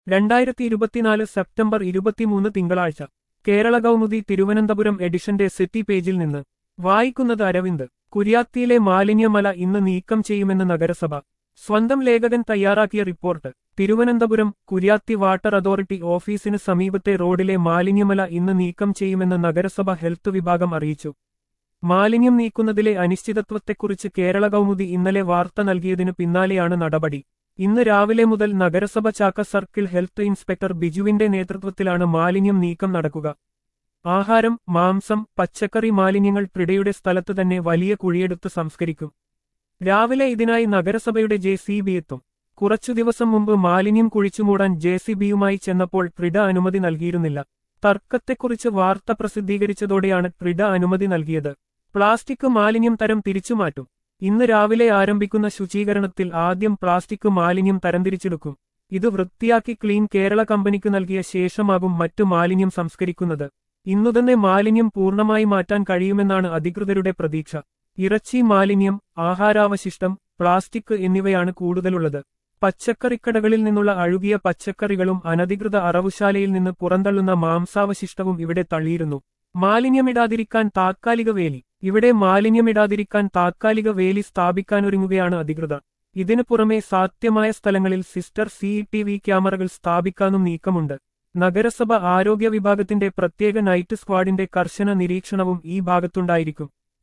രണ്ടായിരത്തി ഇരുപത്തിനാല് സെപ്റ്റംബർ ഇരുപത്തിമൂന്ന് തിങ്കളാഴ്ച കേരള കൗമുദി തിരുവനന്തപുരം എഡിഷന്റെ സിറ്റി പേജിൽ നിന്ന് വായിക്കുന്നത് അരവിന്ദ് കുര്യാത്തിയിലെ മാലിന്യമല ഇന്ന് നീക്കം ചെയ്യുമെന്ന് നഗരസഭ സ്വന്തം ലേഖകൻ തയ്യാറാക്കിയ report Thiruvananthapuram Kuriathi water authority ഓഫീസിന് സമീപത്തെ റോഡിലെ മാലിന്യമല ഇന്ന് നീക്കം ചെയ്യുമെന്ന് നഗരസഭ ഹെൽത്ത് വിഭാഗം അറിയിച്ചു മാലിന്യം നീക്കുന്നതിലെ അനിശ്ചിതത്വത്തെക്കുറിച്ച് കേരള കൗമുദി ഇന്നലെ വാർത്ത നൽകിയതിനു പിന്നാലെയാണ് നടപടി ഇന്ന് രാവിലെ മുതൽ നഗരസഭ ചാക്ക സർക്കിൾ ഹെൽത്ത് ഇൻസ്പെക്ടർ ബിജുവിന്റെ നേതൃത്വത്തിലാണ് മാലിന്യം നീക്കം നടക്കുക ആഹാരം മാംസം പച്ചക്കറി മാലിന്യങ്ങൾ ട്രിഡയുടെ സ്ഥലത്ത് തന്നെ വലിയ കുഴിയെടുത്ത് സംസ്കരിക്കും രാവിലെ ഇതിനായി നഗരസഭയുടെ ജെ സി ബി എത്തും കുറച്ചു ദിവസം മുമ്പ് മാലിന്യം കുഴിച്ചുമൂടാൻ ജെ സി ബിയുമായി ചെന്നപ്പോൾ ട്രിഡ അനുമതി നൽകിയിരുന്നില്ല തർക്കത്തെക്കുറിച്ച് വാർത്ത പ്രസിദ്ധീകരിച്ചതോടെയാണ് ട്രിഡ അനുമതി നൽകിയത് പ്ലാസ്റ്റിക് മാലിന്യം തരം തിരിച്ചുമാറ്റും ഇന്ന് രാവിലെ ആരംഭിക്കുന്ന ശുചീകരണത്തിൽ ആദ്യം പ്ലാസ്റ്റിക് മാലിന്യം തരംതിരിച്ചെടുക്കും ഇത് വൃത്തിയാക്കി ക്ലീൻ കേരള കമ്പനിക്ക് നൽകിയ ശേഷമാകും മറ്റു മാലിന്യം സംസ്കരിക്കുന്നത് ഇന്നുതന്നെ മാലിന്യം പൂർണ്ണമായി മാറ്റാൻ കഴിയുമെന്നാണ് അധികൃതരുടെ പ്രതീക്ഷ ഇറച്ചി മാലിന്യം ആഹാരാവശിഷ്ടം പ്ലാസ്റ്റിക് എന്നിവയാണ് കൂടുതലുള്ളത് പച്ചക്കറിക്കടകളിൽ നിന്നുള്ള അഴുകിയ പച്ചക്കറികളും അനധികൃത അറവുശാലയിൽ നിന്ന് പുറന്തള്ളുന്ന മാംസാവശിഷ്ടവും ഇവിടെ തള്ളിയിരുന്നു മാലിന്യമിടാതിരിക്കാൻ താത്കാലിക വേലി ഇവിടെ മാലിന്യമിടാതിരിക്കാൻ താത്കാലിക വേലി സ്ഥാപിക്കാനൊരുങ്ങുകയാണ് അധികൃതർ ഇതിനു പുറമെ സാധ്യമായ സ്ഥലങ്ങളിൽ സിസ്റ്റർ സി ടി വി ക്യാമറകൾ സ്ഥാപിക്കാനും നീക്കമുണ്ട് നഗരസഭ ആരോഗ്യ വിഭാഗത്തിന്റെ പ്രത്യേക നൈറ്റ് സ്ക്വാഡിന്റെ കർശന നിരീക്ഷണവും ഈ ഭാഗത്തുണ്ടായിരിക്കും